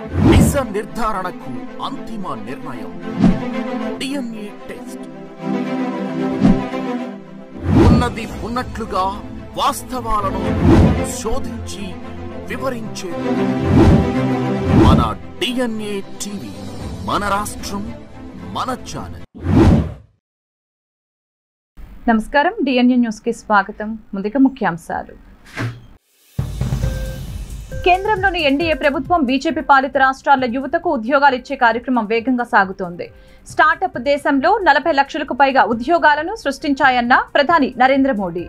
దిశ నిర్ధారణకు అంతిమ నిర్ణయం డిఎన్ఏ టెస్ట్ ఉన్నది ఉన్నట్లుగా వాస్తవాలను శోధించి వివరించే మన డిఎన్ఏ టీవీ మన రాష్ట్రం మన ఛానల్ నమస్కారం డిఎన్యూ న్యూస్ కి స్వాగతం ముందుగా ముఖ్యాంశాలు కేంద్రంలోని ఎన్డీఏ ప్రభుత్వం బీజేపీ పాలిత రాష్ట్రాల యువతకు ఉద్యోగాలు ఇచ్చే కార్యక్రమం వేగంగా సాగుతోంది స్టార్టప్ దేశంలో నలభై లక్షలకు పైగా ఉద్యోగాలను సృష్టించాయన్న ప్రధాని నరేంద్ర మోడీ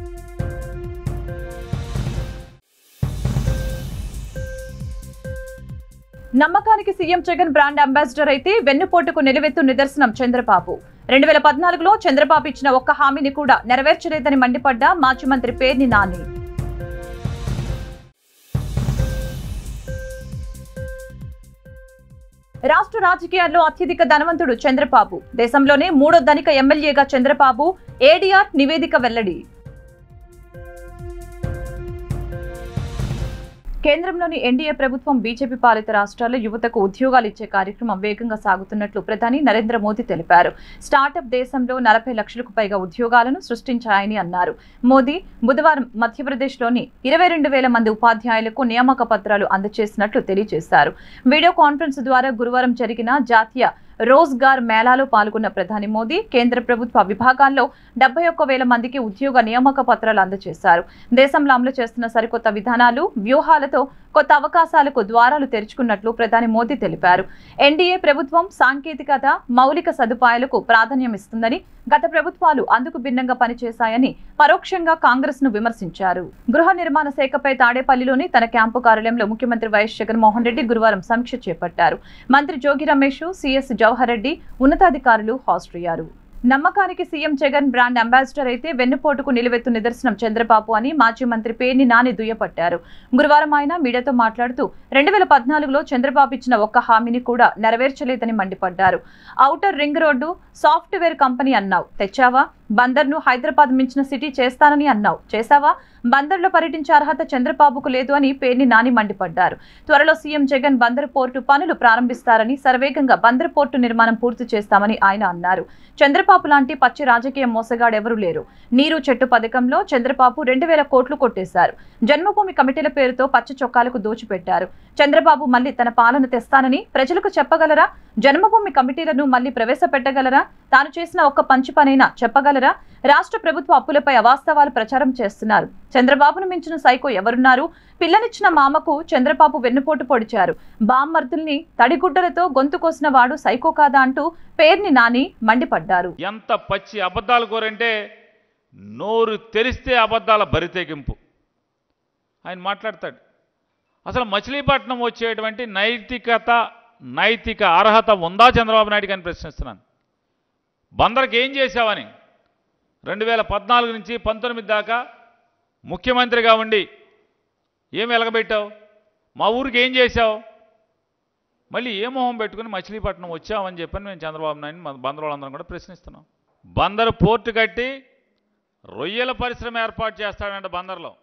నమ్మకానికి సీఎం జగన్ బ్రాండ్ అంబాసిడర్ అయితే వెన్నుపోటుకు నిలువెత్తు నిదర్శనం చంద్రబాబు రెండు వేల పద్నాలుగులో చంద్రబాబు ఇచ్చిన ఒక్క హామీని కూడా నెరవేర్చలేదని మండిపడ్డ మాజీ మంత్రి పేర్ని నాని రాష్ట్ర రాజకీయాల్లో అత్యధిక ధనవంతుడు చంద్రబాబు దేశంలోనే మూడో ధనిక ఎమ్మెల్యేగా చంద్రబాబు ఏడీఆర్ నివేదిక వెల్లడి కేంద్రంలోని ఎన్డీఏ ప్రభుత్వం బీజేపీ పాలిత రాష్ట్రాల్లో యువతకు ఉద్యోగాలు ఇచ్చే కార్యక్రమం వేగంగా సాగుతున్నట్లు ప్రధాని నరేంద్ర మోదీ తెలిపారు స్టార్టప్ దేశంలో నలభై లక్షలకు పైగా ఉద్యోగాలను సృష్టించాయని అన్నారు మోదీ బుధవారం మధ్యప్రదేశ్లోని ఇరవై రెండు వేల మంది ఉపాధ్యాయులకు నియామక పత్రాలు అందజేసినట్లు తెలియజేశారు వీడియో కాన్ఫరెన్స్ ద్వారా గురువారం జరిగిన జాతీయ రోజ్గార్ మేళాలో పాల్గొన్న ప్రధాని మోదీ కేంద్ర ప్రభుత్వ విభాగాల్లో డెబ్బై ఒక్క వేల మందికి ఉద్యోగ నియామక పత్రాలు అందజేశారు దేశంలో అమలు చేస్తున్న సరికొత్త విధానాలు వ్యూహాలతో కొత్త అవకాశాలకు ద్వారాలు తెరుచుకున్నట్లు ప్రధాని మోదీ తెలిపారు ఎన్డీఏ ప్రభుత్వం సాంకేతికత మౌలిక సదుపాయాలకు ప్రాధాన్యం ఇస్తుందని గత ప్రభుత్వాలు అందుకు భిన్నంగా పనిచేశాయని పరోక్షంగా కాంగ్రెస్ ను విమర్శించారు గృహ నిర్మాణ శాఖపై తాడేపల్లిలోని తన క్యాంపు కార్యాలయంలో ముఖ్యమంత్రి వైఎస్ జగన్మోహన్ రెడ్డి గురువారం సమీక్ష చేపట్టారు మంత్రి జోగి రమేష్ సిఎస్ జవహర్ రెడ్డి ఉన్నతాధికారులు హాజరయ్యారు నమ్మకానికి సీఎం జగన్ బ్రాండ్ అంబాసిడర్ అయితే వెన్నుపోటుకు నిలువెత్తు నిదర్శనం చంద్రబాబు అని మాజీ మంత్రి పేర్ని నాని దుయ్యపట్టారు గురువారం ఆయన మీడియాతో మాట్లాడుతూ రెండు వేల పద్నాలుగులో చంద్రబాబు ఇచ్చిన ఒక్క హామీని కూడా నెరవేర్చలేదని మండిపడ్డారు outer ring road software company అన్నావు తెచ్చావా బందర్ను హైదరాబాద్ మించిన సిటీ చేస్తానని అన్నావు చేశావా బందర్లో పర్యటించే అర్హత చంద్రబాబుకు లేదు అని పేర్ని నాని మండిపడ్డారు త్వరలో సీఎం జగన్ బందరు పోర్టు పనులు ప్రారంభిస్తారని సర్వేగంగా బందరు పోర్టు నిర్మాణం పూర్తి చేస్తామని ఆయన అన్నారు చంద్రబాబు లాంటి పచ్చి రాజకీయ మోసగాడెవరూ లేరు నీరు చెట్టు పథకంలో చంద్రబాబు రెండు వేల కోట్లు కొట్టేశారు జన్మభూమి కమిటీల పేరుతో పచ్చ చొక్కాలకు దోచిపెట్టారు చంద్రబాబు మళ్ళీ తన పాలన తెస్తానని ప్రజలకు చెప్పగలరా జన్మభూమి కమిటీలను మళ్ళీ ప్రవేశపెట్టగలరా తాను చేసిన ఒక్క పంచి పనైనా చెప్పగలరా రాష్ట్ర ప్రభుత్వ అప్పులపై అవాస్తవాలు ప్రచారం చేస్తున్నారు చంద్రబాబును మించిన సైకో ఎవరున్నారు పిల్లనిచ్చిన మామకు చంద్రబాబు వెన్నుపోటు పొడిచారు బామ్మర్దుల్ని తడిగుడ్డలతో గొంతు కోసిన వాడు సైకో కాదా అంటూ పేర్ని నాని మండిపడ్డారు ఎంత పచ్చి అబద్ధాలు కోరంటే నోరు తెరిస్తే అబద్ధాల బరితెగింపు ఆయన మాట్లాడతాడు అసలు మచిలీపట్నం వచ్చేటువంటి నైతికత నైతిక అర్హత ఉందా చంద్రబాబు నాయుడు అని ప్రశ్నిస్తున్నాను బందరికి ఏం చేశావని రెండు వేల పద్నాలుగు నుంచి పంతొమ్మిది దాకా ముఖ్యమంత్రిగా ఉండి ఏం వెలగబెట్టావు మా ఊరికి ఏం చేశావు మళ్ళీ ఏ మొహం పెట్టుకుని మచిలీపట్నం వచ్చామని చెప్పని మేము చంద్రబాబు నాయుడు మన బందరు వాళ్ళందరం కూడా ప్రశ్నిస్తున్నాం బందరు పోర్టు కట్టి రొయ్యల పరిశ్రమ ఏర్పాటు చేస్తాడంట బందర్లో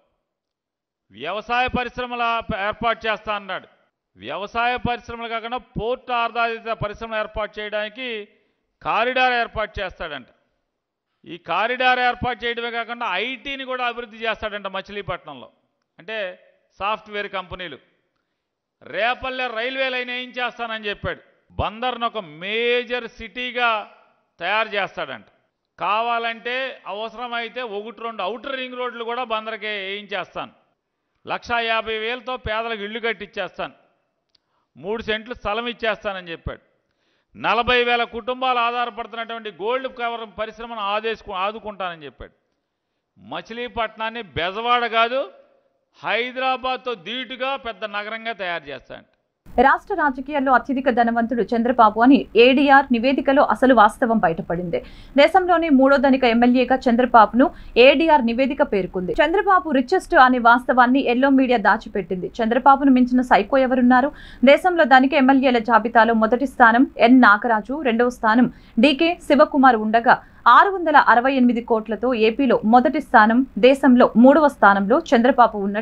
వ్యవసాయ పరిశ్రమల ఏర్పాటు చేస్తా అన్నాడు వ్యవసాయ పరిశ్రమలు కాకుండా పోర్టు ఆధారిత పరిశ్రమలు ఏర్పాటు చేయడానికి కారిడార్ ఏర్పాటు చేస్తాడంట ఈ కారిడార్ ఏర్పాటు చేయడమే కాకుండా ఐటీని కూడా అభివృద్ధి చేస్తాడంట మచిలీపట్నంలో అంటే సాఫ్ట్వేర్ కంపెనీలు రేపల్లె రైల్వే లైన్ ఏం చేస్తానని చెప్పాడు బందర్ను ఒక మేజర్ సిటీగా తయారు చేస్తాడంట కావాలంటే అవసరమైతే ఒకటి రెండు అవుటర్ రింగ్ రోడ్లు కూడా బందర్కే వేయించేస్తాను లక్షా యాభై వేలతో పేదలకు ఇల్లు కట్టిచ్చేస్తాను మూడు సెంట్లు స్థలం ఇచ్చేస్తానని చెప్పాడు నలభై వేల కుటుంబాలు ఆధారపడుతున్నటువంటి గోల్డ్ కవర్ పరిశ్రమను ఆదేశకు ఆదుకుంటానని చెప్పాడు మచిలీపట్నాన్ని బెజవాడ కాదు హైదరాబాద్తో ధీటుగా పెద్ద నగరంగా తయారు చేస్తాడు రాష్ట్ర రాజకీయాల్లో అత్యధిక ధనవంతుడు చంద్రబాబు అని ఏడీఆర్ నివేదికలో అసలు వాస్తవం బయటపడింది దేశంలోని మూడో ధనిక ఎమ్మెల్యేగా చంద్రబాబును ఏడీఆర్ నివేదిక పేర్కొంది చంద్రబాబు రిచెస్ట్ అనే వాస్తవాన్ని ఎల్లో మీడియా దాచిపెట్టింది చంద్రబాబును మించిన సైకో ఎవరున్నారు దేశంలో ధనిక ఎమ్మెల్యేల జాబితాలో మొదటి స్థానం ఎన్ నాగరాజు రెండవ స్థానం డీకే శివకుమార్ ఉండగా ఆరు వందల అరవై ఎనిమిది కోట్లతో ఏపీలో మొదటి స్థానం దేశంలో మూడవ స్థానంలో చంద్రబాబు ఉన్నట్లు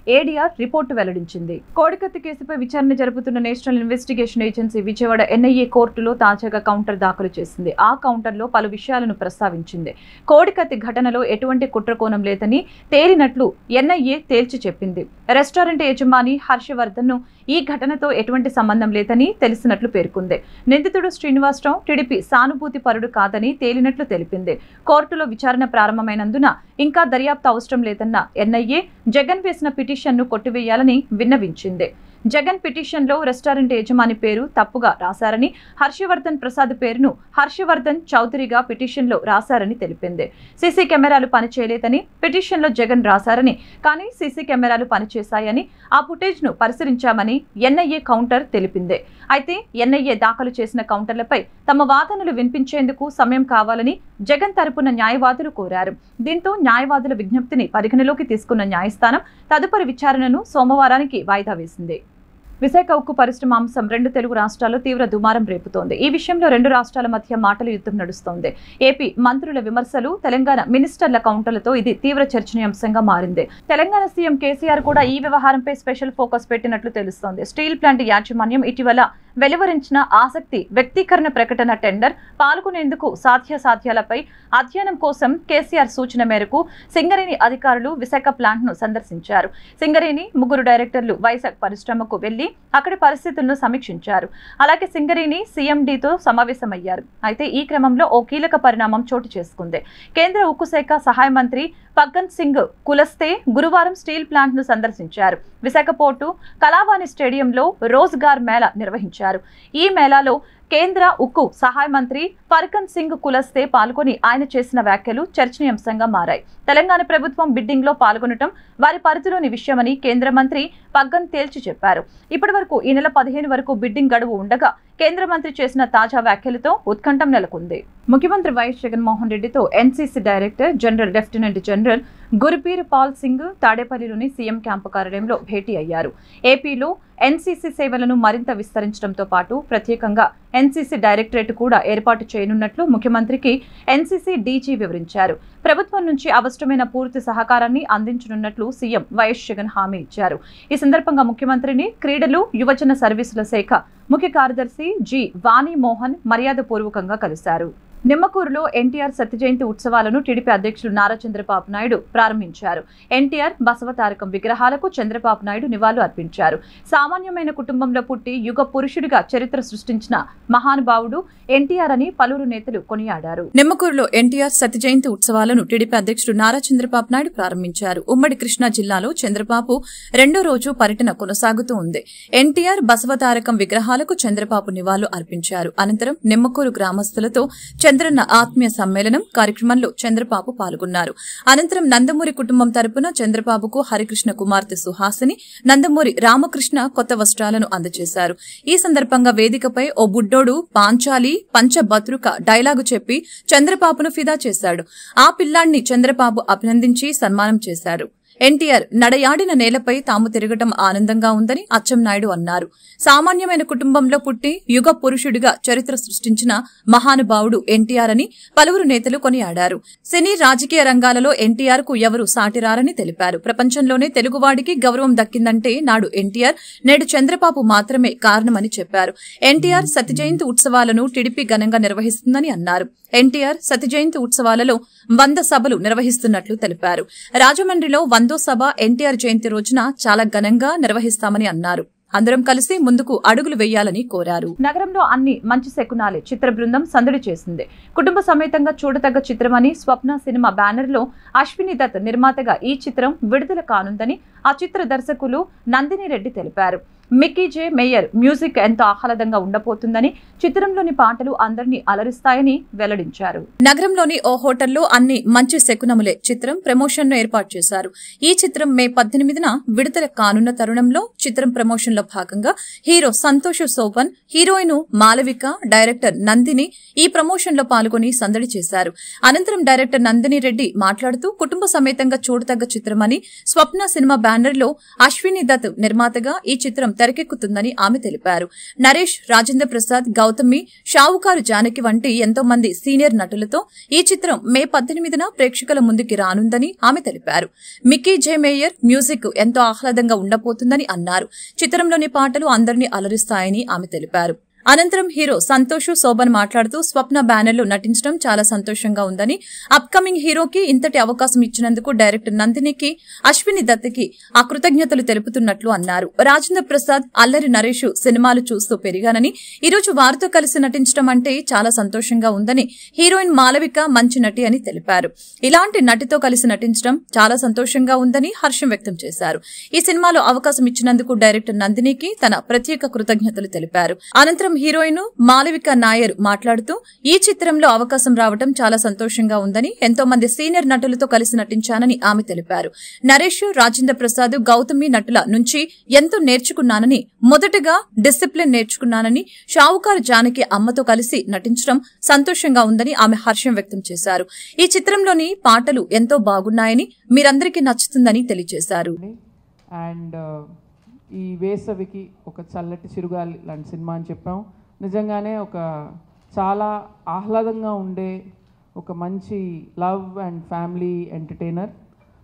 ఏడీఆర్ రిపోర్టు వెల్లడించింది కోడికత్తి కేసుపై విచారణ జరుపుతున్న national investigation agency Vijayawada NIA కోర్టులో తాజాగా కౌంటర్ దాఖలు చేసింది ఆ కౌంటర్లో పలు విషయాలను ప్రస్తావించింది కోడికత్తి ఘటనలో ఎటువంటి కుట్రకోణం లేదని తేలినట్లు ఎన్ఐఏ తేల్చి చెప్పింది రెస్టారెంట్ యజమాని హర్షవర్ధన్ ను ఈ ఘటనతో ఎటువంటి సంబంధం లేదని తెలిసినట్లు పేర్కొంది నిందితుడు శ్రీనివాసరావు టీడీపీ సానుభూతి పరుడు కాదని తేలినట్లు తెలిపింది కోర్టులో విచారణ ప్రారంభమైనందున ఇంకా దర్యాప్తు అవసరం లేదన్న ఎన్ఐఏ జగన్ వేసిన పిటిషన్ను కొట్టివేయాలని విన్నవించింది జగన్ పిటిషన్లో రెస్టారెంట్ యజమాని పేరు తప్పుగా రాశారని హర్షవర్ధన్ ప్రసాద్ పేరును హర్షవర్ధన్ చౌదరిగా పిటిషన్లో రాశారని తెలిపింది సీసీ కెమెరాలు పనిచేయలేదని పిటిషన్లో జగన్ రాశారని కానీ సీసీ కెమెరాలు పనిచేశాయని ఆ ఫుటేజ్ను పరిశీలించామని ఎన్ఐఏ కౌంటర్ తెలిపింది అయితే ఎన్ఐఏ దాఖలు చేసిన కౌంటర్లపై తమ వాదనలు వినిపించేందుకు సమయం కావాలని జగన్ తరపున న్యాయవాదులు కోరారు దీంతో న్యాయవాదుల విజ్ఞప్తిని పరిగణలోకి తీసుకున్న న్యాయస్థానం తదుపరి విచారణను సోమవారానికి వాయిదా వేసింది విశాఖ ఉక్కు పరిశ్రమ అంశం రెండు తెలుగు రాష్ట్రాల్లో తీవ్ర దుమారం రేపుతోంది ఈ విషయంలో రెండు రాష్ట్రాల మధ్య మాటల యుద్ధం నడుస్తోంది ఏపీ మంత్రుల విమర్శలు తెలంగాణ మినిస్టర్ల కౌంటర్లతో ఇది తీవ్ర చర్చనీయాంశంగా మారింది తెలంగాణ సీఎం కేసీఆర్ కూడా ఈ వ్యవహారంపై స్పెషల్ ఫోకస్ పెట్టినట్లు తెలుస్తోంది స్టీల్ ప్లాంట్ యాజమాన్యం ఇటీవల వెలువరించిన ఆసక్తి వ్యక్తీకరణ ప్రకటన టెండర్ పాల్గొనేందుకు సాధ్యాసాధ్యాలపై అధ్యయనం కోసం కేసీఆర్ సూచన మేరకు సింగరేణి అధికారులు విశాఖ ప్లాంట్ ను సందర్శించారు సింగరేణి ముగ్గురు డైరెక్టర్లు వైజాగ్ పరిశ్రమకు వెళ్లి అక్కడి పరిస్థితులను సమీక్షించారు అలాగే సింగరేణి సీఎండీతో సమావేశమయ్యారు అయితే ఈ క్రమంలో ఓ కీలక పరిణామం చోటు చేసుకుంది కేంద్ర ఉక్కు శాఖ సహాయ మంత్రి పగ్గన్ సింగ్ కులస్తే గురువారం స్టీల్ ప్లాంట్ ను సందర్శించారు విశాఖ పోర్టు కళావాణి స్టేడియంలో రోజ్గార్ మేళా నిర్వహించారు ఈ మేళాలో కేంద్ర ఉక్కు సహాయ మంత్రి ఫర్కన్ సింగ్ కులస్తే పాల్గొని ఆయన చేసిన వ్యాఖ్యలు చర్చనీయాంశంగా మారాయి తెలంగాణ ప్రభుత్వం బిడ్డింగ్ లో పాల్గొనడం వారి పరిధిలోని విషయమని కేంద్ర మంత్రి పగ్గన్ తేల్చి చెప్పారు ఇప్పటి వరకు ఈ నెల పదిహేను వరకు బిడ్డింగ్ గడువు ఉండగా కేంద్ర మంత్రి చేసిన తాజా వ్యాఖ్యలతో ఉత్కంఠం నెలకొంది ముఖ్యమంత్రి వైఎస్ జగన్మోహన్ రెడ్డితో NCC director general lieutenant general Gurbir Pal Singh తాడేపల్లిలోని సీఎం క్యాంపు కార్యాలయంలో భేటీ అయ్యారు ఏపీలో ఎన్సీసీ సేవలను మరింత విస్తరించడంతో పాటు ప్రత్యేకంగా ఎన్సీసీ డైరెక్టరేట్ కూడా ఏర్పాటు చేయనున్నట్లు ముఖ్యమంత్రికి ఎన్సీసీ డీజీ వివరించారు ప్రభుత్వం నుంచి అవసరమైన పూర్తి సహకారాన్ని అందించనున్నట్లు సీఎం వైఎస్ జగన్ హామీ ఇచ్చారు ఈ సందర్భంగా ముఖ్యమంత్రిని క్రీడలు యువజన సర్వీసుల శాఖ ముఖ్య కార్యదర్శి జి వాణి మోహన్ మర్యాదపూర్వకంగా కలిశారు నిమ్మకూరులో ఎన్టీఆర్ సత్య జయంతి ఉత్సవాలను టీడీపీ అధ్యక్షులు నారా చంద్రబాబు నాయుడు ప్రారంభించారు ఎన్టీఆర్ బసవతారకం విగ్రహాలకు చంద్రబాబు నాయుడు నివాళులు అర్పించారు సామాన్యమైన కుటుంబంలో పుట్టి యుగ పురుషుడిగా చరిత్ర సృష్టించిన మహానుభావుడు ఎన్టీఆర్ అని పలువురు నేతలు కొనియాడారు నిమ్మకూరులో ఎన్టీఆర్ సత్య జయంతి ఉత్సవాలను టీడీపీ అధ్యక్షుడు నారా చంద్రబాబు నాయుడు ప్రారంభించారు ఉమ్మడి కృష్ణా జిల్లాలో చంద్రబాబు రెండో రోజు పర్యటన కొనసాగుతూ ఉంది ఎన్టీఆర్ బసవతారకం విగ్రహాలకు చంద్రబాబు నివాళులు అర్పించారు అనంతరం నిమ్మకూరు గ్రామస్తులతో చంద్రన్న ఆత్మీయ సమ్మేళనం కార్యక్రమంలో చంద్రబాబు పాల్గొన్నారు అనంతరం నందమూరి కుటుంబం తరపున చంద్రబాబుకు హరికృష్ణ కుమార్తె సుహాసిని నందమూరి రామకృష్ణ కొత్త వస్త్రాలను అందజేశారు ఈ సందర్భంగా వేదికపై ఓ బుడ్డోడు పాంచాలి పంచభద్రుక డైలాగు చెప్పి చంద్రబాబును ఫిదా చేశాడు ఆ పిల్లాన్ని చంద్రబాబు అభినందించి సన్మానం చేశారు ఎన్టీఆర్ నడయాడిన నేలపై తాము తిరగటం ఆనందంగా ఉందని అచ్చెన్నాయుడు అన్నారు సామాన్యమైన కుటుంబంలో పుట్టి యుగ పురుషుడిగా చరిత్ర సృష్టించిన మహానుభావుడు ఎన్టీఆర్ అని పలువురు నేతలు కొనియాడారు సినీ రాజకీయ రంగాలలో ఎన్టీఆర్ కు ఎవరు సాటిరారని తెలిపారు ప్రపంచంలోనే తెలుగువాడికి గౌరవం దక్కిందంటే నాడు ఎన్టీఆర్ నేడు చంద్రబాబు మాత్రమే కారణమని చెప్పారు ఎన్టీఆర్ సత్య జయంతి ఉత్సవాలను టీడీపీ ఘనంగా నిర్వహిస్తుందని అన్నారు ఎన్టీఆర్ సత్య జయంతి ఉత్సవాలలో వంద సభలు నిర్వహిస్తున్నట్లు తెలిపారు రాజమండ్రిలో వందో సభ ఎన్టీఆర్ జయంతి రోజున చాలా ఘనంగా నిర్వహిస్తామని అన్నారు అందరం కలిసి ముందుకు అడుగులు వేయాలని కోరారు నగరంలో అన్ని మంచి శకునాలే చిత్ర బృందం సందడి చేసింది కుటుంబ సమేతంగా చూడతగ్గ చిత్రమని స్వప్న సినిమా బ్యానర్ లో అశ్విని దత్ నిర్మాతగా ఈ చిత్రం విడుదల కానుందని ఆ చిత్ర దర్శకులు నందిని రెడ్డి తెలిపారు మిక్కీ జే మేయర్ మ్యూజిక్ ఎంతో ఆహ్లాదంగా ఉండబోతుందని చిత్రంలోని పాటలు అందరినీ అలరిస్తాయని వెల్లడించారు నగరంలోని ఓ హోటల్లో అన్ని మంచి శకునములే చిత్రం ప్రమోషన్ ను ఏర్పాటు చేశారు ఈ చిత్రం మే పద్దెనిమిదిన విడుదల కానున్న తరుణంలో చిత్రం ప్రమోషన్ లో భాగంగా hero Santosh Sopan heroine Malavika director Nandini ఈ ప్రమోషన్ లో పాల్గొని సందడి చేశారు అనంతరం డైరెక్టర్ నందిని రెడ్డి మాట్లాడుతూ కుటుంబ సమేతంగా చూడతగ్గ చిత్రమని స్వప్న సినిమా బ్యానర్ లో అశ్విని దత్ నిర్మాతగా ఈ చిత్రం తెరకెక్కుతుందని ఆమె తెలిపారు నరేష్ రాజేంద్ర ప్రసాద్ గౌతమి షావుకారు జానకి వంటి ఎంతో మంది సీనియర్ నటులతో ఈ చిత్రం మే పద్దెనిమిదిన ప్రేక్షకుల ముందుకి రానుందని ఆమె తెలిపారు మిక్కీ జే మేయర్ మ్యూజిక్ ఎంతో ఆహ్లాదంగా ఉండబోతుందని అన్నారు చిత్రంలోని పాటలు అందరినీ అలరిస్తాయని ఆమె తెలిపారు అనంతరం హీరో సంతోష్ శోభన్ మాట్లాడుతూ స్వప్న బ్యానర్లో నటించడం చాలా సంతోషంగా ఉందని అప్కమింగ్ హీరోకి ఇంతటి అవకాశం ఇచ్చినందుకు డైరెక్టర్ నందినికి అశ్విని దత్తికి ఆ కృతజ్ఞతలు తెలుపుతున్నట్లు అన్నారు రాజేంద్ర ప్రసాద్ అల్లరి నరేష్ సినిమాలు చూస్తూ పెరిగానని ఈ రోజు వారితో కలిసి నటించడం అంటే చాలా సంతోషంగా ఉందని హీరోయిన్ మాలవిక మంచి నటి అని తెలిపారు ఇలాంటి నటితో కలిసి నటించడం చాలా సంతోషంగా ఉందని హర్షం వ్యక్తం చేశారు ఈ సినిమాలో అవకాశం ఇచ్చినందుకు డైరెక్టర్ నందినికి తన ప్రత్యేక కృతజ్ఞతలు తెలిపారు అనంతరం హీరోయిన్ మాలవిక నాయర్ మాట్లాడుతూ ఈ చిత్రంలో అవకాశం రావడం చాలా సంతోషంగా ఉందని ఎంతో మంది సీనియర్ నటులతో కలిసి నటించానని ఆమె తెలిపారు నరేష్ రాజేంద్ర ప్రసాద్ గౌతమి నటుల నుంచి ఎంతో నేర్చుకున్నానని మొదటగా డిసిప్లిన్ నేర్చుకున్నానని షావుకారు జానకి అమ్మతో కలిసి నటించడం సంతోషంగా ఉందని ఆమె హర్షం వ్యక్తం చేశారు ఈ చిత్రంలోని పాటలు ఎంతో బాగున్నాయని మీరందరికీ నచ్చుతుందని తెలియజేశారు అండ్ ఈ వేసవికి ఒక చల్లటి చిరుగాలి లాంటి సినిమా అని చెప్పాం నిజంగానే ఒక చాలా ఆహ్లాదంగా ఉండే ఒక మంచి love and family entertainer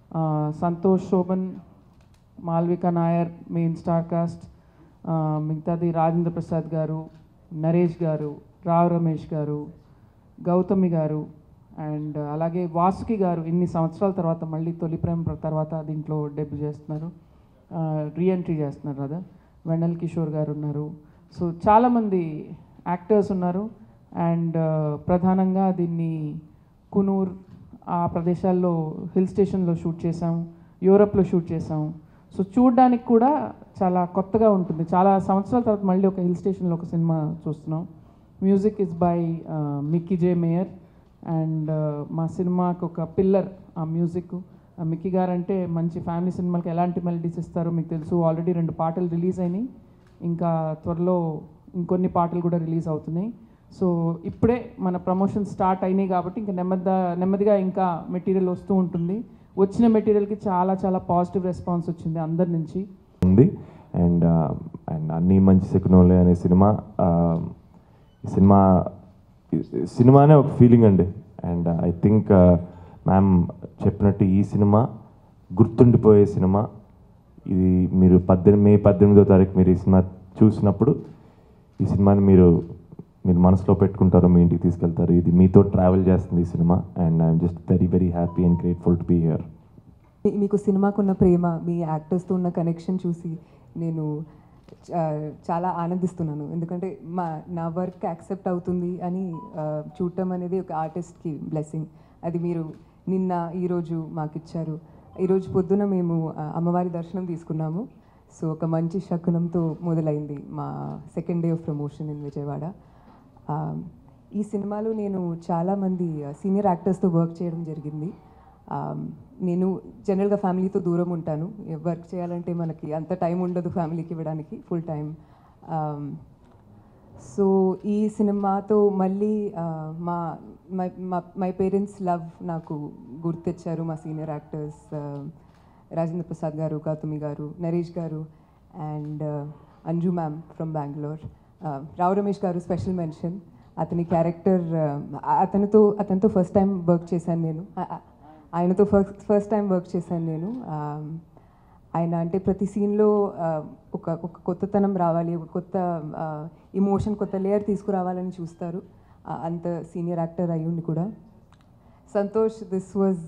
Santosh Sobhan Malvika Nair main star cast మిగతాది రాజేంద్ర ప్రసాద్ గారు నరేష్ గారు రావ్ రమేష్ గారు గౌతమి గారు అండ్ అలాగే వాసుకి గారు ఇన్ని సంవత్సరాల తర్వాత మళ్ళీ తొలి ప్రేమ తర్వాత దీంట్లో డెబ్యూ చేస్తున్నారు రీఎంట్రీ చేస్తున్నారు కదా వెన్నెల్ కిషోర్ గారు ఉన్నారు సో చాలామంది యాక్టర్స్ ఉన్నారు అండ్ ప్రధానంగా దీన్ని కునూర్ ఆ ప్రదేశాల్లో హిల్ స్టేషన్లో షూట్ చేసాం యూరప్లో షూట్ చేసాం సో చూడడానికి కూడా చాలా కొత్తగా ఉంటుంది చాలా సంవత్సరాల తర్వాత మళ్ళీ ఒక హిల్ స్టేషన్లో ఒక సినిమా చూస్తున్నాం music is by Mickey J Meyer and మా సినిమాకి ఒక పిల్లర్ ఆ మ్యూజిక్ మిక్కీ గారు అంటే మంచి ఫ్యామిలీ సినిమాలకి ఎలాంటి మెలడీస్ ఇస్తారో మీకు తెలుసు ఆల్రెడీ రెండు పాటలు రిలీజ్ అయినాయి ఇంకా త్వరలో ఇంకొన్ని పాటలు కూడా రిలీజ్ అవుతున్నాయి సో ఇప్పుడే మన ప్రమోషన్ స్టార్ట్ అయినాయి కాబట్టి ఇంకా నెమ్మది నెమ్మదిగా ఇంకా మెటీరియల్ వస్తూ ఉంటుంది వచ్చిన మెటీరియల్కి చాలా చాలా పాజిటివ్ రెస్పాన్స్ వచ్చింది అందరి నుంచి ఉంది అండ్ అండ్ అన్నీ మంచి సిగ్నోలే అనే సినిమా ఆ, ఈ సినిమా ఈ సినిమానే ఒక ఫీలింగ్ అండి అండ్ ఐ థింక్ మ్యామ్ చెప్పినట్టు ఈ సినిమా గుర్తుండిపోయే సినిమా ఇది మీరు పద్దెనిమిది మే పద్దెనిమిదో తారీఖు మీరు ఈ సినిమా చూసినప్పుడు ఈ సినిమాని మీరు మీరు మనసులో పెట్టుకుంటారు మీ ఇంటికి తీసుకెళ్తారు ఇది మీతో ట్రావెల్ చేస్తుంది ఈ సినిమా and I'm just very very happy and grateful to be here మీ- మీకు సినిమాకున్న ప్రేమ మీ యాక్టర్స్తో ఉన్న కనెక్షన్ చూసి నేను చా- చాలా ఆనందిస్తున్నాను ఎందుకంటే మా నా వర్క్ యాక్సెప్ట్ అవుతుంది అని ఆ, చూడటం అనేది ఒక ఆర్టిస్ట్కి బ్లెస్సింగ్ అది మీరు నిన్న ఈరోజు మాకు ఇచ్చారు ఈరోజు పొద్దున మేము ఆ, అమ్మవారి దర్శనం తీసుకున్నాము సో ఒక మంచి శకునంతో మొదలైంది మా second day of promotion in Vijayawada ఆ, ఈ సినిమాలో నేను చాలామంది సీనియర్ యాక్టర్స్తో వర్క్ చేయడం జరిగింది ఆ, నేను జనరల్గా ఫ్యామిలీతో దూరం ఉంటాను వర్క్ చేయాలంటే మనకి అంత టైం ఉండదు ఫ్యామిలీకి ఇవ్వడానికి ఫుల్ టైం సో ఈ సినిమాతో మళ్ళీ ఆ, మా మై మా- మై పేరెంట్స్ లవ్ నాకు గుర్తెచ్చారు మా సీనియర్ యాక్టర్స్ రాజేంద్ర ప్రసాద్ గారు Gautami garu Naresh garu and Anju ma'am from Bangalore Rao Ramesh garu special mention అతని క్యారెక్టర్ అతనితో అతనితో ఫస్ట్ టైం వర్క్ చేశాను నేను ఆ- ఆ- ఆయనతో ఫస్ట్ ఫస్ట్ టైం వర్క్ చేశాను నేను ఆ, ఆయన అంటే ప్రతి సీన్లో ఒక ఒక కొత్తతనం రావాలి ఒక కొత్త ఇమోషన్ కొత్త లేయర్ తీసుకురావాలని చూస్తారు ఆ, అంత సీనియర్ యాక్టర్ అయ్యుండి కూడా సంతోష్ దిస్ వాజ్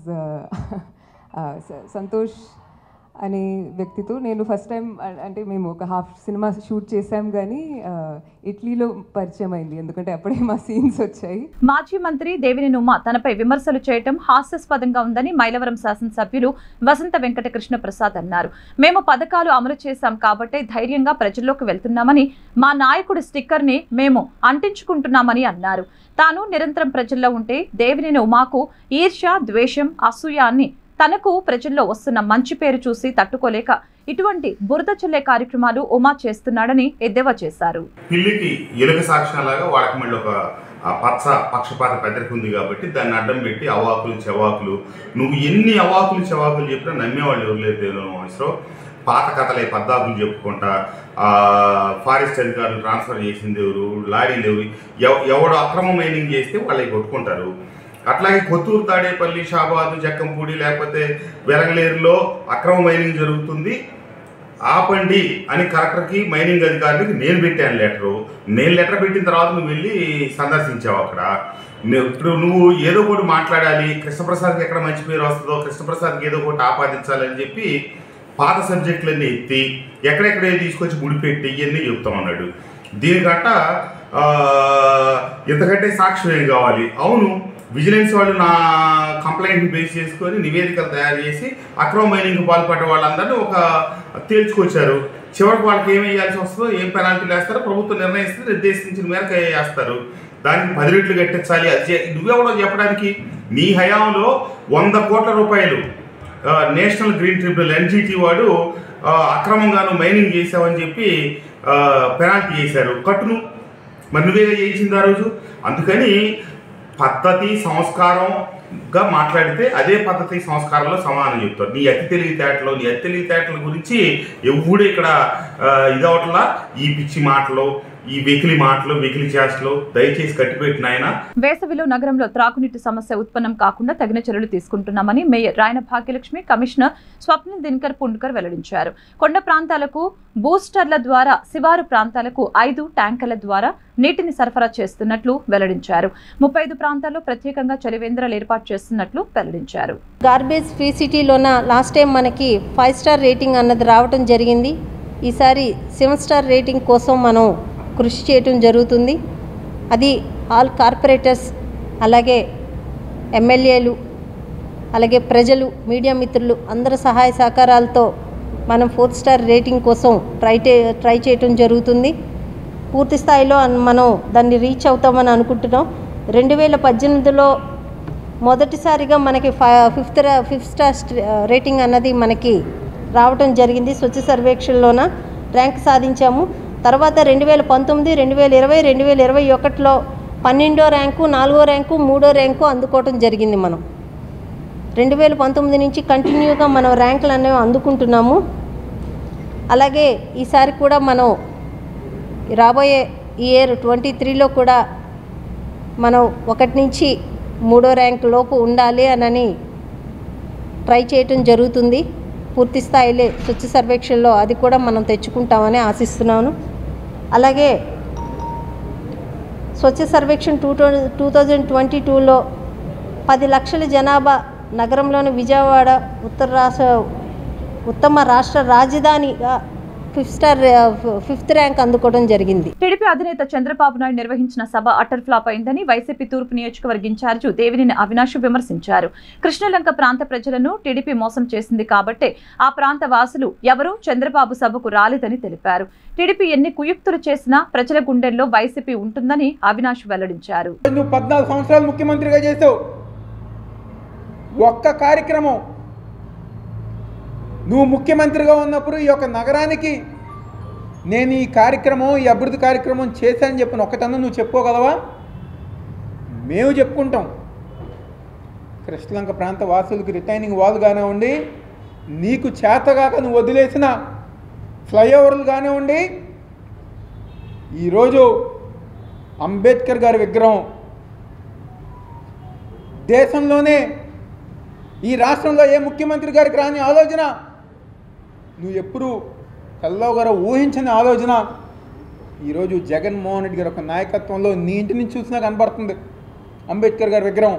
సంతోష్ అనే వ్యక్తితో నేను ఫస్ట్ టైం అంటే మేము ఒక హాఫ్ సినిమా షూట్ చేసాం కానీ ఆ, ఇటలీలో పరిచయం అయింది ఎందుకంటే అప్పుడే మా సీన్స్ వచ్చాయి మాజీ మంత్రి దేవినేని ఉమ తనపై విమర్శలు చేయటం హాస్యాస్పదంగా ఉందని మైలవరం శాసనసభ్యులు వసంత వెంకటకృష్ణ ప్రసాద్ అన్నారు మేము పథకాలు అమలు చేశాం కాబట్టే ధైర్యంగా ప్రజల్లోకి వెళ్తున్నామని మా నాయకుడి స్టిక్కర్ ని మేము అంటించుకుంటున్నామని అన్నారు తాను నిరంతరం ప్రజల్లో ఉంటే దేవినేని ఉమాకు ఈర్ష్య ద్వేషం అసూయ అని తనకు ప్రజల్లో వస్తున్న మంచి పేరు చూసి తట్టుకోలేక ఇటువంటి బురద చల్లే కార్యక్రమాలు ఉమా చేస్తున్నాడని ఎద్దేవా చేశారు పిల్లికి ఎలుక సాక్ష్యాలాగా వాళ్ళకి మళ్ళీ ఒక ఆ పచ్చ పక్షపాత పెద్దరికి ఉంది కాబట్టి దాన్ని అడ్డం పెట్టి అవాకులు చెవాకులు నువ్వు ఎన్ని అవాకులు చెవాకులు చెప్పినా నమ్మేవాళ్ళు ఎవరు లేదు దేవుని అవసరం పాత కథలే పద్దాకులు చెప్పుకుంటా ఆ, ఫారెస్ట్ అధికారులు ట్రాన్స్ఫర్ చేసింది ఎవరు లారీలు ఎవరు ఎవ- ఎవడు అక్రమ మైనింగ్ చేస్తే వాళ్ళకి కొట్టుకుంటారు అట్లాగే కొత్తూరు తాడేపల్లి షాబాదు జక్కంపూడి లేకపోతే వెరంగలేరులో అక్రమ మైనింగ్ జరుగుతుంది ఆపండి అని కలెక్టర్కి మైనింగ్ అధికారికి నేను పెట్టాను లెటరు నేను లెటర్ పెట్టిన తర్వాత నువ్వు వెళ్ళి సందర్శించావు అక్కడ ను- ఇప్పుడు నువ్వు ఏదో ఒకటి మాట్లాడాలి కృష్ణప్రసాద్కి ఎక్కడ మంచి పేరు వస్తుందో కృష్ణప్రసాద్కి ఏదో ఒకటి ఆపాదించాలని చెప్పి పాత సబ్జెక్టులన్నీ ఎత్తి ఎక్కడెక్కడే తీసుకొచ్చి ముడిపెట్టి ఇవన్నీ చెప్తా ఉన్నాడు దీనికంట ఆ, ఇంతకంటే సాక్ష్యం ఏం కావాలి అవును విజిలెన్స్ వాళ్ళు నా కంప్లైంట్ని బేస్ చేసుకొని నివేదికలు తయారు చేసి అక్రమ మైనింగ్ పాల్పడ్డ వాళ్ళందరినీ ఒక తేల్చుకొచ్చారు చివరికి వాళ్ళకి ఏం వేయాల్సి వస్తుందో ఏం పెనాల్టీలు వేస్తారో ప్రభుత్వం నిర్ణయిస్తే నిర్దేశించిన మేరకు వేస్తారు దానికి పది రెట్లు కట్టించాలి అది చే- నువ్వెవడో చెప్పడానికి నీ హయాంలో వంద కోట్ల రూపాయలు ఆ, నేషనల్ గ్రీన్ ట్రిబ్యునల్ ఎన్జిటి వాడు ఆ, అక్రమంగాను మైనింగ్ చేసావని చెప్పి ఆ, పెనాల్టీ చేశారు కట్టును మరి నువ్వేగా చేయించింది ఆ రోజు అందుకని పద్ధతి సంస్కారంగా మాట్లాడితే అదే పద్ధతి సంస్కారంలో సమానం చెప్తారు నీ అతి తెలివితేటలు నీ అతి తెలివితేటల గురించి ఎవడు ఇక్కడ ఆ, ఇదవట్లా ఈ పిచ్చి మాటలు ఈ వెకిలి మాటలు వెకిలి చేష్టలు దయచేసి కట్టిపెట్టిన ఆయన వేసవిలో నగరంలో త్రాగునీటి సమస్య ఉత్పన్నం కాకుండా తగిన చర్యలు తీసుకుంటున్నామని మేయర్ రాయన భాగ్యలక్ష్మి కమిషనర్ స్వప్నిల్ దినకర్ పుండ్కర్ వెల్లడించారు కొండ ప్రాంతాలకు బూస్టర్ల ద్వారా శివారు ప్రాంతాలకు ఐదు ట్యాంకర్ల ద్వారా నీటిని సరఫరా చేస్తున్నట్లు వెల్లడించారు ముప్పై ఐదు ప్రాంతాల్లో ప్రత్యేకంగా చలివేంద్రాలు ఏర్పాటు చేస్తున్నట్లు వెల్లడించారు గార్బేజ్ ఫ్రీ సిటీలోన లాస్ట్ టైం మనకి ఫైవ్ స్టార్ రేటింగ్ అన్నది రావటం జరిగింది ఈసారి సెవెన్ స్టార్ రేటింగ్ కోసం మనం కృషి చేయటం జరుగుతుంది అది ఆల్ కార్పొరేటర్స్ అలాగే ఎమ్మెల్యేలు అలాగే ప్రజలు మీడియా మిత్రులు అందరి సహాయ సహకారాలతో మనం ఫోర్త్ స్టార్ రేటింగ్ కోసం ట్రై టే- ట్రై చేయటం జరుగుతుంది పూర్తి స్థాయిలో అన్- మనం దాన్ని రీచ్ అవుతామని అనుకుంటున్నాం రెండు వేల పద్దెనిమిదిలో మొదటిసారిగా మనకి ఫై ఫిఫ్త్ రా- ఫిఫ్త్ స్టార్ స్ట- రేటింగ్ అన్నది మనకి రావటం జరిగింది స్వచ్ఛ సర్వేక్షణలోన ర్యాంక్ సాధించాము తర్వాత రెండు వేల పంతొమ్మిది రెండు వేల ఇరవై రెండు వేల ఇరవై ఒకటిలో పన్నెండో ర్యాంకు నాలుగో ర్యాంకు మూడో ర్యాంకు అందుకోవటం జరిగింది మనం రెండు వేల పంతొమ్మిది నుంచి కంటిన్యూగా మనం ర్యాంకులు అనేవి అందుకుంటున్నాము అలాగే ఈసారి కూడా మనం రాబోయే ఇయర్ ట్వంటీ త్రీలో కూడా మనం ఒకటి నుంచి మూడో ర్యాంక్ లోపు ఉండాలి అనని ట్రై చేయటం జరుగుతుంది పూర్తి స్థాయిలో స్వచ్ఛ సర్వేక్షణలో అది కూడా మనం తెచ్చుకుంటామని ఆశిస్తున్నాను అలాగే Swachh Survekshan two two thousand twenty టూలో పది లక్షల జనాభా నగరంలోని విజయవాడ ఉత్తర రాష్ట్ర ఉత్తమ రాష్ట్ర రాజధానిగా ఫిఫ్త్ స్టార్ ఫిఫ్త్ ర్యాంక్ అందుకోవడం జరిగింది టీడీపీ అధినేత చంద్రబాబు నాయుడు నిర్వహించిన సభ అటర్ ఫ్లాప్ అయిందని వైసీపీ తూర్పు నియోజకవర్గ ఇన్ఛార్జి దేవినేని అవినాష్ విమర్శించారు కృష్ణలంక ప్రాంత ప్రజలను టీడీపీ మోసం చేసింది కాబట్టే ఆ ప్రాంత వాసులు ఎవరూ చంద్రబాబు సభకు రాలేదని తెలిపారు టీడీపీ ఎన్ని కుయుక్తులు చేసినా ప్రజల గుండెల్లో వైసీపీ ఉంటుందని అవినాష్ వెల్లడించారు నువ్వు పద్నాలుగు సంవత్సరాలు ముఖ్యమంత్రిగా చేసావు ఒక్క కార్యక్రమం నువ్వు ముఖ్యమంత్రిగా ఉన్నప్పుడు ఈ యొక్క నగరానికి నేను ఈ కార్యక్రమం ఈ అభివృద్ధి కార్యక్రమం చేశానని చెప్పిన ఒక్కటన్నా నువ్వు చెప్పుకోగలవా మేము చెప్పుకుంటాం కృష్ణలంక ప్రాంత వాసులకి రిటైనింగ్ వాల్ కానివ్వండి నీకు చేతగాక నువ్వు వదిలేసిన ఫ్లైఓవర్లు కానివ్వండి ఈరోజు అంబేద్కర్ గారి విగ్రహం దేశంలోనే ఈ రాష్ట్రంలో ఏ ముఖ్యమంత్రి గారికి రాని ఆలోచన నువ్వు ఎప్పుడు కల్లో గారు ఊహించని ఆలోచన ఈరోజు జగన్మోహన్ రెడ్డి గారి ఒక నాయకత్వంలో నీ ఇంటి నుంచి చూసినా కనబడుతుంది అంబేద్కర్ గారి విగ్రహం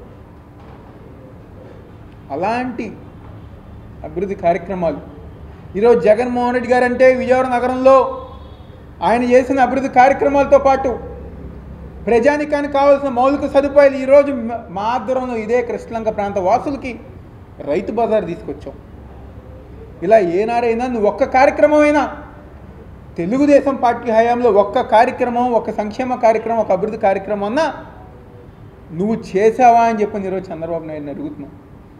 అలాంటి అభివృద్ధి కార్యక్రమాలు ఈరోజు జగన్మోహన్ రెడ్డి గారు అంటే విజయవాడ నగరంలో ఆయన చేసిన అభివృద్ధి కార్యక్రమాలతో పాటు ప్రజానికానికి కావాల్సిన మౌలిక సదుపాయాలు ఈరోజు మ- మా ఆధ్వర్యంలో ఇదే కృష్ణలంక ప్రాంత వాసులకి రైతు బజార్ తీసుకొచ్చాం ఇలా ఏనాడైనా నువ్వు ఒక్క కార్యక్రమమైనా తెలుగుదేశం పార్టీ హయాంలో ఒక్క కార్యక్రమం ఒక సంక్షేమ కార్యక్రమం ఒక అభివృద్ధి కార్యక్రమం అన్నా నువ్వు చేసావా అని చెప్పి ఈరోజు చంద్రబాబు నాయుడుని అడుగుతున్నావు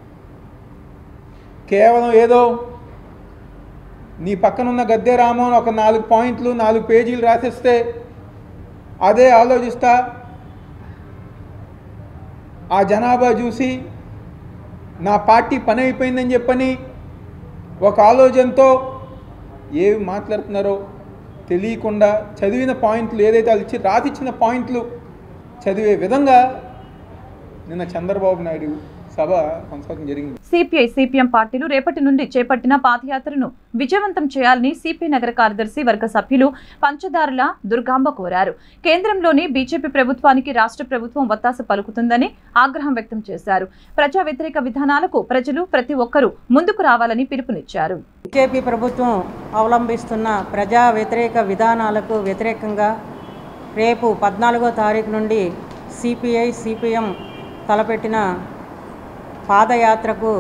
కేవలం ఏదో నీ పక్కనున్న గద్దె రామోహన్ ఒక నాలుగు పాయింట్లు నాలుగు పేజీలు రాసిస్తే అదే ఆలోచిస్తా ఆ జనాభా చూసి నా పార్టీ పని అయిపోయిందని చెప్పని ఒక ఆలోచనతో ఏవి మాట్లాడుతున్నారో తెలియకుండా చదివిన పాయింట్లు ఏదైతే వాళ్ళు ఇచ్చి రాసిచ్చిన పాయింట్లు చదివే విధంగా నిన్న చంద్రబాబు నాయుడు సభ కొనసాగడం జరిగింది సిపిఐ సిపిఎం పార్టీలు రేపటి నుండి చేపట్టిన పాదయాత్రను విజయవంతం చేయాలని సిపిఐ నగర కార్యదర్శి వర్గ సభ్యులు పంచదారుల దుర్గాంబ కోరారు కేంద్రంలోని బీజేపీ ప్రభుత్వానికి రాష్ట్ర ప్రభుత్వం వత్తాస పలుకుతుందని ఆగ్రహం వ్యక్తం చేశారు ప్రజా వ్యతిరేక విధానాలకు ప్రజలు ప్రతి ఒక్కరూ ముందుకు రావాలని పిలుపునిచ్చారు బీజేపీ ప్రభుత్వం అవలంబిస్తున్న ప్రజా వ్యతిరేక విధానాలకు వ్యతిరేకంగా రేపు పద్నాలుగో తారీఖు నుండి సిపిఐ సిపిఎం తలపెట్టిన పాదయాత్రకు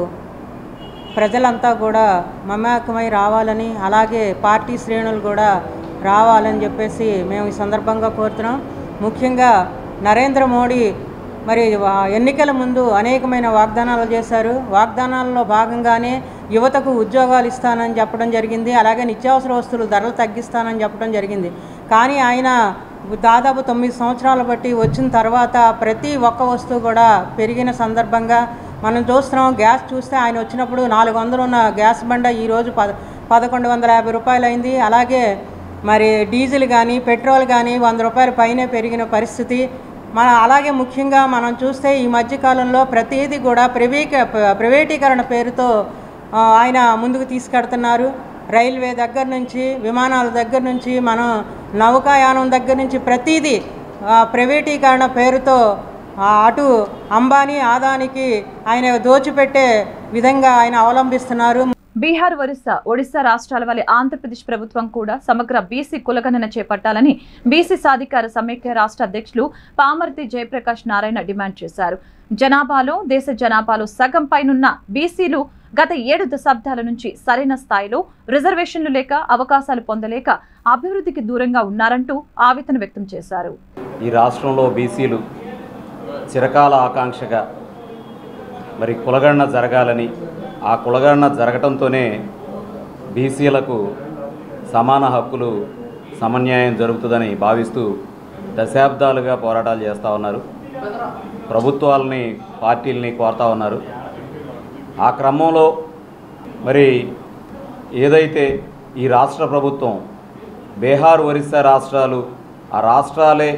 ప్రజలంతా కూడా మమేకమై రావాలని అలాగే పార్టీ శ్రేణులు కూడా రావాలని చెప్పేసి మేము ఈ సందర్భంగా కోరుతున్నాం ముఖ్యంగా నరేంద్ర మోడీ మరి వా- ఎన్నికల ముందు అనేకమైన వాగ్దానాలు చేశారు వాగ్దానాల్లో భాగంగానే యువతకు ఉద్యోగాలు ఇస్తానని చెప్పడం జరిగింది అలాగే నిత్యావసర వస్తువులు ధరలు తగ్గిస్తానని చెప్పడం జరిగింది కానీ ఆయన దాదాపు తొమ్మిది సంవత్సరాలు బట్టి వచ్చిన తర్వాత ప్రతి ఒక్క వస్తువు కూడా పెరిగిన సందర్భంగా మనం చూస్తున్నాం గ్యాస్ చూస్తే ఆయన వచ్చినప్పుడు నాలుగు వందలు ఉన్న గ్యాస్ బండ ఈరోజు పద పదకొండు వందల యాభై రూపాయలు అయింది అలాగే మరి డీజిల్ కానీ పెట్రోల్ కానీ వంద రూపాయల పైనే పెరిగిన పరిస్థితి మన అలాగే ముఖ్యంగా మనం చూస్తే ఈ మధ్యకాలంలో ప్రతిదీ కూడా ప్రైవేక ప్రైవేటీకరణ పేరుతో ఆ, ఆయన ముందుకు తీసుకెడుతున్నారు రైల్వే దగ్గర నుంచి విమానాల దగ్గర నుంచి మనం నౌకాయానం దగ్గర నుంచి ప్రతిదీ ఆ, ప్రైవేటీకరణ పేరుతో ఆ, అటు అంబానీ ఆదానికి ఆయన దోచిపెట్టే విధంగా ఆయన అవలంబిస్తున్నారు బీహార్ ఒరిస్సా ఒడిశా రాష్ట్రాల వలె ఆంధ్రప్రదేశ్ ప్రభుత్వం కూడా సమగ్ర బీసీ కులగణన చేపట్టాలని బీసీ సాధికార సమైక్య రాష్ట్ర అధ్యక్షులు పామర్తి జయప్రకాష్ నారాయణ డిమాండ్ చేశారు జనాభాలో దేశ జనాభాలో సగం పైనున్న బీసీలు గత ఏడు దశాబ్దాల నుంచి సరైన స్థాయిలో రిజర్వేషన్లు లేక అవకాశాలు పొందలేక అభివృద్ధికి దూరంగా ఉన్నారంటూ ఆవేదన వ్యక్తం చేశారు ఈ రాష్ట్రంలో బీసీలు చిరకాల ఆకాంక్షగా మరి కులగణన జరగాలని ఆ కులగణన జరగటంతోనే బీసీలకు సమాన హక్కులు సమన్యాయం జరుగుతుందని భావిస్తూ దశాబ్దాలుగా పోరాటాలు చేస్తూ ఉన్నారు ప్రభుత్వాలని పార్టీలని కోరుతా ఉన్నారు ఆ క్రమంలో మరి ఏదైతే ఈ రాష్ట్ర ప్రభుత్వం బీహార్ ఒరిస్సా రాష్ట్రాలు ఆ రాష్ట్రాలే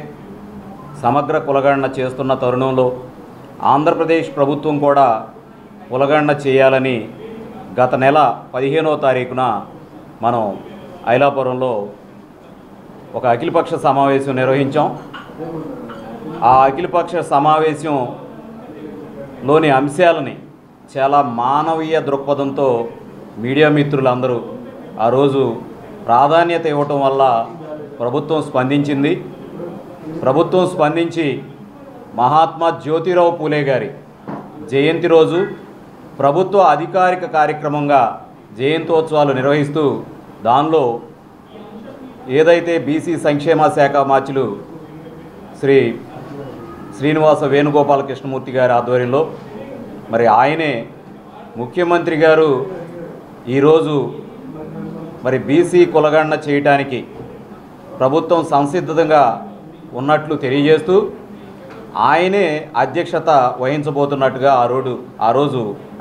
సమగ్ర కులగణన చేస్తున్న తరుణంలో ఆంధ్రప్రదేశ్ ప్రభుత్వం కూడా కులగణన చేయాలని గత నెల పదిహేనో తారీఖున మనం ఐలాపురంలో ఒక అఖిలపక్ష సమావేశం నిర్వహించాం ఆ అఖిలపక్ష సమావేశంలోని అంశాలని చాలా మానవీయ దృక్పథంతో మీడియా మిత్రులందరూ ఆ రోజు ప్రాధాన్యత ఇవ్వటం వల్ల ప్రభుత్వం స్పందించింది ప్రభుత్వం స్పందించి మహాత్మా జ్యోతిరావు పూలే గారి జయంతి రోజు ప్రభుత్వ అధికారిక కార్యక్రమంగా జయంతోత్సవాలు నిర్వహిస్తూ దానిలో ఏదైతే బీసీ సంక్షేమ శాఖ మార్చులు శ్రీ శ్రీనివాస వేణుగోపాల కృష్ణమూర్తి గారి ఆధ్వర్యంలో మరి ఆయనే ముఖ్యమంత్రి గారు ఈరోజు మరి బీసీ కులగణన చేయటానికి ప్రభుత్వం సంసిద్ధంగా ఉన్నట్లు తెలియజేస్తూ ఆయనే అధ్యక్షత వహించబోతున్నట్టుగా ఆ రోడ్డు ఆ రోజు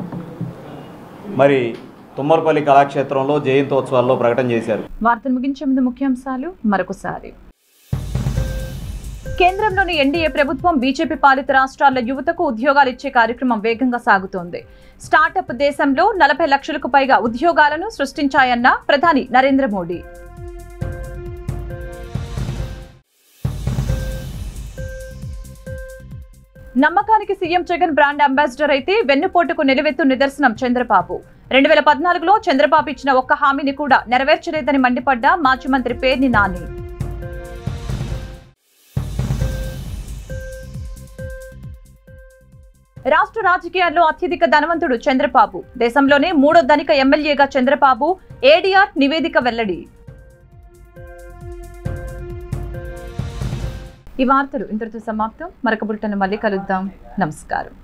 మరి తుమ్మలపల్లి కళాక్షేత్రంలో జయంతోత్సవాల్లో ప్రకటన చేశారు వార్తలు ముగించే ముందు ముఖ్యాంశాలు మరొకసారి కేంద్రంలోని ఎన్డీఏ ప్రభుత్వం బీజేపీ పాలిత రాష్ట్రాల యువతకు ఉద్యోగాలు ఇచ్చే కార్యక్రమం వేగంగా సాగుతోంది స్టార్టప్ దేశంలో నలభై లక్షలకు పైగా ఉద్యోగాలను సృష్టించాయన్న ప్రధాని నరేంద్ర మోడీ నమ్మకానికి సీఎం జగన్ బ్రాండ్ అంబాసిడర్ అయితే వెన్నుపోటుకు నిలువెత్తు నిదర్శనం చంద్రబాబు రెండు వేల పద్నాలుగులో చంద్రబాబు ఇచ్చిన ఒక్క హామీని కూడా నెరవేర్చలేదని మండిపడ్డ మాజీ మంత్రి పేర్ని నాని రాష్ట్ర రాజకీయాల్లో అత్యధిక ధనవంతుడు చంద్రబాబు దేశంలోనే మూడో ధనిక ఎమ్మెల్యేగా చంద్రబాబు ఏడీఆర్ నివేదిక వెల్లడి ఈ వార్తలు ఇంతటితో సమాప్తం మరొక బులెటిన్ మళ్ళీ కలుద్దాం నమస్కారం